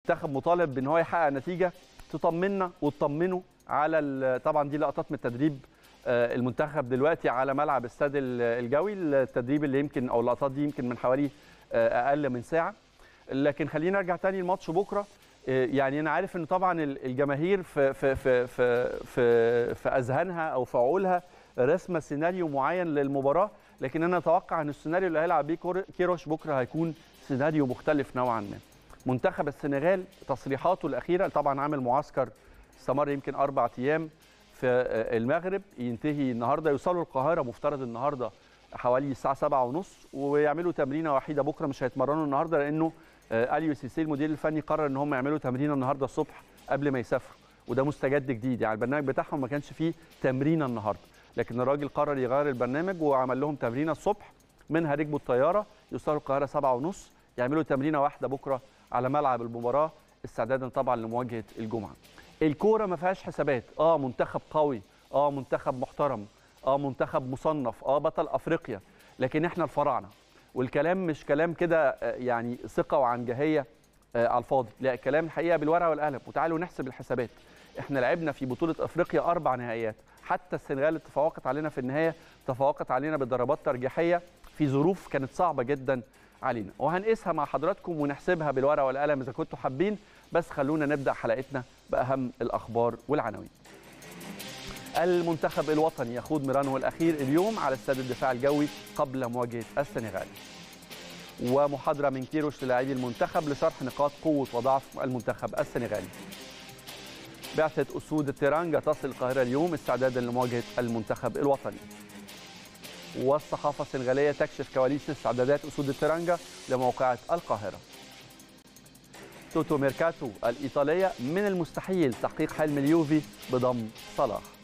المنتخب مطالب بان هو يحقق نتيجه تطمنا وتطمنه على ال- طبعا دي لقطات من التدريب آه، المنتخب دلوقتي على ملعب استاد ال- الجوي التدريب اللي يمكن او اللقطات دي يمكن من حوالي آه، اقل من ساعه لكن خلينا نرجع تاني الماتش بكره آه، يعني انا عارف ان طبعا ال- الجماهير في في في في في, في اذهانها او في عقولها رسمه سيناريو معين للمباراه لكن انا اتوقع ان السيناريو اللي هيلعب بيه كور- كيروش بكره هيكون سيناريو مختلف نوعا ما منتخب السنغال تصريحاته الاخيره طبعا عامل معسكر استمر يمكن اربع ايام في آه، المغرب ينتهي النهارده يوصلوا القاهره مفترض النهارده حوالي الساعه سبعة ونص ويعملوا تمرينه وحيده بكره مش هيتمرنوا النهارده لانه آه، اليو سيسي المدير الفني قرر ان هم يعملوا تمرينه النهارده الصبح قبل ما يسافروا وده مستجد جديد يعني البرنامج بتاعهم ما كانش فيه تمرينه النهارده لكن الراجل قرر يغير البرنامج وعمل لهم تمرينه الصبح منها ركبوا الطياره يوصلوا القاهره سبعة ونص يعملوا تمرينه واحده بكره على ملعب المباراه استعدادا طبعا لمواجهه الجمعه الكوره ما فيهاش حسابات اه منتخب قوي اه منتخب محترم اه منتخب مصنف اه بطل افريقيا لكن احنا الفراعنه والكلام مش كلام كده آه، يعني ثقه وعنجهيه آه، على الفاضي لا الكلام الحقيقه بالورقه والقلم وتعالوا نحسب الحسابات احنا لعبنا في بطوله افريقيا اربع نهائيات حتى السنغال اللي تفوقت علينا في النهايه تفوقت علينا بضربات ترجيحيه في ظروف كانت صعبه جدا علينا وهنقيسها مع حضراتكم ونحسبها بالورقه والقلم اذا كنتوا حابين بس خلونا نبدا حلقتنا باهم الاخبار والعناوين المنتخب الوطني يخوض ميرانه الاخير اليوم على استاد الدفاع الجوي قبل مواجهه السنغال ومحاضره من كيروش للاعبي المنتخب لشرح نقاط قوه وضعف المنتخب السنغالي بعثه اسود التيرانجا تصل القاهره اليوم استعدادا لمواجهه المنتخب الوطني والصحافه السنغاليه تكشف كواليس استعدادات اسود التيرانجا لموقعه القاهره توتو ميركاتو الايطاليه من المستحيل تحقيق حلم اليوفي بضم صلاح